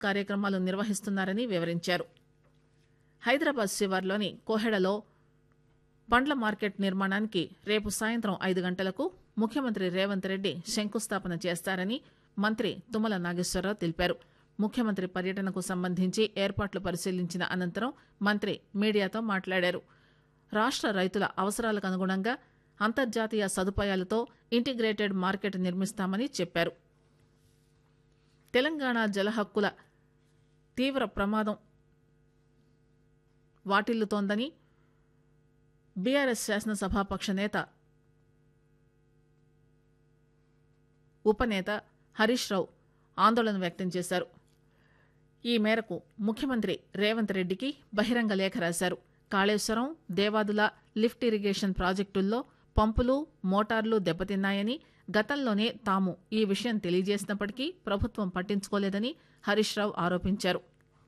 కార్యక్రమాలు నిర్వహిస్తున్నారని వివరించారు హైదరాబాద్ శివార్లోని కోహెడలో పండ్ల మార్కెట్ నిర్మాణానికి రేపు సాయంత్రం ఐదు గంటలకు ముఖ్యమంత్రి రేవంత్ రెడ్డి శంకుస్థాపన చేస్తారని మంత్రి తుమ్మల నాగేశ్వరరావు తెలిపారు ముఖ్యమంత్రి పర్యటనకు సంబంధించి ఏర్పాట్లు పరిశీలించిన అనంతరం మంత్రి మీడియాతో మాట్లాడారు రాష్ట్ర రైతుల అవసరాలకు అనుగుణంగా అంతర్జాతీయ సదుపాయాలతో ఇంటిగ్రేటెడ్ మార్కెట్ నిర్మిస్తామని చెప్పారు తెలంగాణ జలహక్కుల తీవ్ర ప్రమాదం వాటిల్లుతోందని బీఆర్ఎస్ శాసనసభాపక్ష నేత ఉపనేత హరీష్ రావు ఆందోళన వ్యక్తం చేశారు ఈ మేరకు ముఖ్యమంత్రి రేవంత్ రెడ్డికి బహిరంగ లేఖ రాశారు కాళేశ్వరం దేవాదుల లిఫ్ట్ ఇరిగేషన్ ప్రాజెక్టుల్లో పంపులు మోటార్లు దెబ్బతిన్నాయని గతంలోనే తాము ఈ విషయం తెలియజేసినప్పటికీ ప్రభుత్వం పట్టించుకోలేదని హరీష్ రావు ఆరోపించారు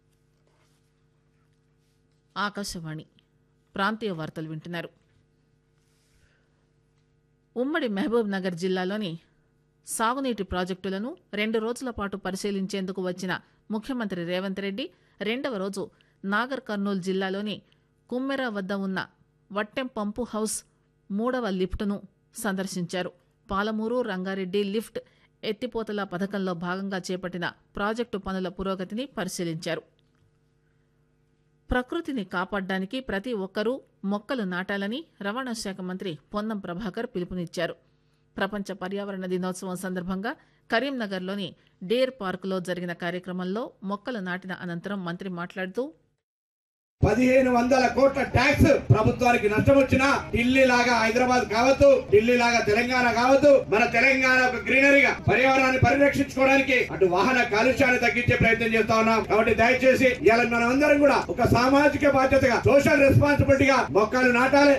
ఆకాశవాణి ప్రాంతీయ వార్తలు వింటున్నారు ఉమ్మడి మహబూబ్ నగర్ జిల్లాలోని సాగునీటి ప్రాజెక్టులను రెండు రోజుల పాటు పరిశీలించేందుకు వచ్చిన ముఖ్యమంత్రి రేవంత్ రెడ్డి రెండవ రోజు నాగర్ కర్నూలు జిల్లాలోని కుమ్మెర వద్ద ఉన్న వట్టెం పంపు హౌస్ మూడవ లిఫ్టును సందర్శించారు పాలమూరు రంగారెడ్డి లిఫ్ట్ ఎత్తిపోతల పథకంలో భాగంగా చేపట్టిన ప్రాజెక్టు పనుల పురోగతిని పరిశీలించారు ప్రకృతిని కాపాడడానికి ప్రతి ఒక్కరూ మొక్కలు నాటాలని రవాణా శాఖ మంత్రి పొన్నం ప్రభాకర్ పిలుపునిచ్చారు ప్రపంచ పర్యావరణ దినోత్సవం సందర్భంగా కరీంనగర్లోని డేర్ పార్కులో జరిగిన కార్యక్రమంలో మొక్కలు నాటిన అనంతరం మంత్రి మాట్లాడుతూ పదిహేను వందల కోట్ల ట్యాక్స్ ప్రభుత్వానికి నష్టం వచ్చినా ఢిల్లీ లాగా హైదరాబాద్ కావద్దు ఢిల్లీ లాగా తెలంగాణ కావద్దు మన తెలంగాణ ఒక గ్రీనరీగా పర్యావరణాన్ని పరిరక్షించుకోవడానికి అటు వాహన కాలుష్యాన్ని తగ్గించే ప్రయత్నం చేస్తా ఉన్నాం కాబట్టి దయచేసి ఇవాళ మనం అందరం కూడా ఒక సామాజిక బాధ్యతగా సోషల్ రెస్పాన్సిబిలిటీగా మొక్కలు నాటాలి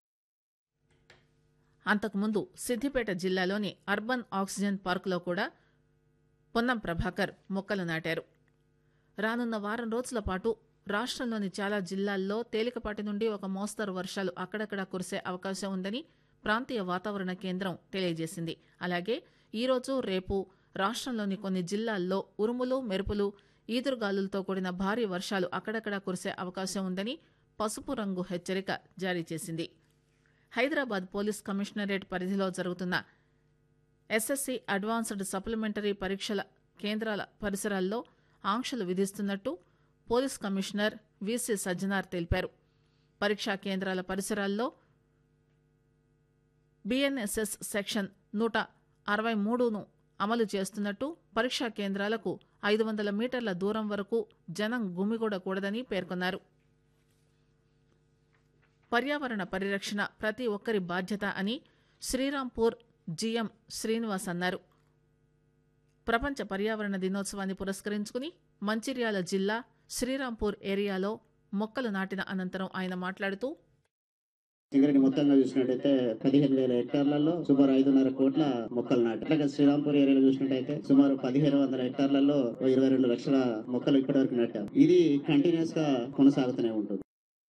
అంతకుముందు సిద్దిపేట జిల్లాలోని అర్బన్ ఆక్సిజన్ పార్కులో కూడా పొన్నం ప్రభాకర్ మొక్కలు నాటారు రానున్న వారం రోజుల పాటు రాష్ట్రంలోని చాలా జిల్లాల్లో తేలికపాటి నుండి ఒక మోస్తరు వర్షాలు అక్కడక్కడ కురిసే అవకాశం ఉందని ప్రాంతీయ వాతావరణ కేంద్రం తెలియజేసింది అలాగే ఈరోజు రేపు రాష్ట్రంలోని కొన్ని జిల్లాల్లో ఉరుములు మెరుపులు ఈదురుగాలులతో కూడిన భారీ వర్షాలు అక్కడక్కడ కురిసే అవకాశం ఉందని పసుపు రంగు హెచ్చరిక జారీ చేసింది హైదరాబాద్ పోలీస్ కమిషనరేట్ పరిధిలో జరుగుతున్న ఎస్ఎస్సి అడ్వాన్స్డ్ సప్లిమెంటరీ పరీక్షల కేంద్రాల పరిసరాల్లో ఆంక్షలు విధిస్తున్నట్టు పోలీస్ కమిషనర్ విసి సజ్జనార్ తెలిపారు పరీక్షా కేంద్రాల పరిసరాల్లో బిఎన్ఎస్ఎస్ సెక్షన్ నూట అరవై మూడును అమలు చేస్తున్నట్టు పరీక్షా కేంద్రాలకు ఐదు వందల మీటర్ల దూరం వరకు జనం గుమిగూడకూడదని పేర్కొన్నారు పర్యావరణ పరిరక్షణ ప్రతి ఒక్కరి బాధ్యత అని శ్రీరాంపూర్ జిఎం శ్రీనివాస్ అన్నారు ప్రపంచ పర్యావరణ దినోత్సవాన్ని పురస్కరించుకుని మంచిర్యాల జిల్లా శ్రీరాంపూర్ ఏరియాలో మొక్కలు నాటిన అనంతరం ఆయన మాట్లాడుతూ సింగరేణి మొత్తంగా చూసినట్టయితే పదిహేను వేల హెక్టార్లలో సుమారు ఐదున్నర కోట్ల మొక్కలు నాటు అలాగే శ్రీరాంపూర్ ఏరియాలో చూసినట్టయితే సుమారు పదిహేను వందల హెక్టార్లలో ఓ ఇరవై రెండు లక్షల మొక్కలు ఇప్పటివరకు నాటాం ఇది కంటిన్యూస్ గా కొనసాగుతూనే ఉంటుంది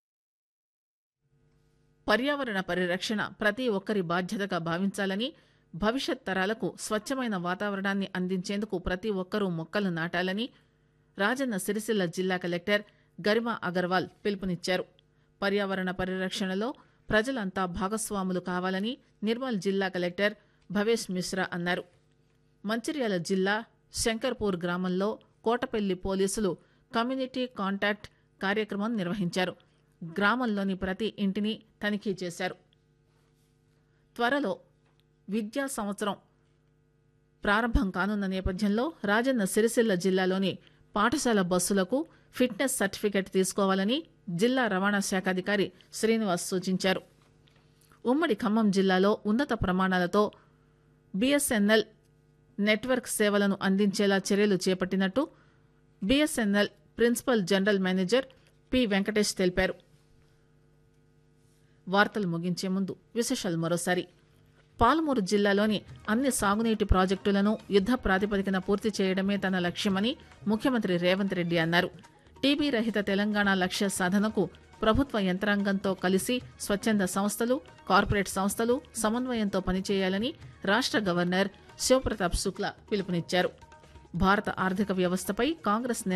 పర్యావరణ పరిరక్షణ ప్రతి ఒక్కరి బాధ్యతగా భావించాలని భవిష్యత్ తరాలకు స్వచ్ఛమైన వాతావరణాన్ని అందించేందుకు ప్రతి ఒక్కరూ మొక్కలు నాటాలని రాజన్న సిరిసిల్ల జిల్లా కలెక్టర్ గరిమా అగర్వాల్ పిలుపునిచ్చారు పర్యావరణ పరిరక్షణలో ప్రజలంతా భాగస్వాములు కావాలని నిర్మల్ జిల్లా కలెక్టర్ భవేష్ మిశ్రా అన్నారు మంచిర్యాల జిల్లా శంకర్పూర్ గ్రామంలో కోటపల్లి పోలీసులు కమ్యూనిటీ కాంటాక్ట్ కార్యక్రమం నిర్వహించారు గ్రామంలోని ప్రతి ఇంటిని తనిఖీ చేశారు త్వరలో విద్యా సంవత్సరం ప్రారంభం కానున్న నేపథ్యంలో రాజన్న సిరిసిల్ల జిల్లాలోని పాఠశాల బస్సులకు ఫిట్నెస్ సర్టిఫికెట్ తీసుకోవాలని జిల్లా రవాణా శాఖాధికారి శ్రీనివాస్ సూచించారు ఉమ్మడి ఖమ్మం జిల్లాలో ఉన్నత ప్రమాణాలతో బీఎస్ఎన్ఎల్ నెట్వర్క్ సేవలను అందించేలా చర్యలు చేపట్టినట్టు BSNL principal general manager P Venkatesh తెలిపారు వార్తలు ముగించే ముందు విశేషాలు మరోసారి పాలమూరు జిల్లాలోని అన్ని సాగునీటి ప్రాజెక్టులను యుద్ద ప్రాతిపదికన పూర్తి చేయడమే తన లక్ష్యమని ముఖ్యమంత్రి రేవంత్ రెడ్డి అన్నారు టీబీ రహిత తెలంగాణ లక్ష్య సాధనకు ప్రభుత్వ యంత్రాంగంతో కలిసి స్వచ్ఛంద సంస్థలు కార్పొరేట్ సంస్థలు సమన్వయంతో పనిచేయాలని రాష్ట్ర గవర్నర్ శివప్రతాప్ శుక్లా పిలుపునిచ్చారు భారత ఆర్థిక వ్యవస్థపై కాంగ్రెస్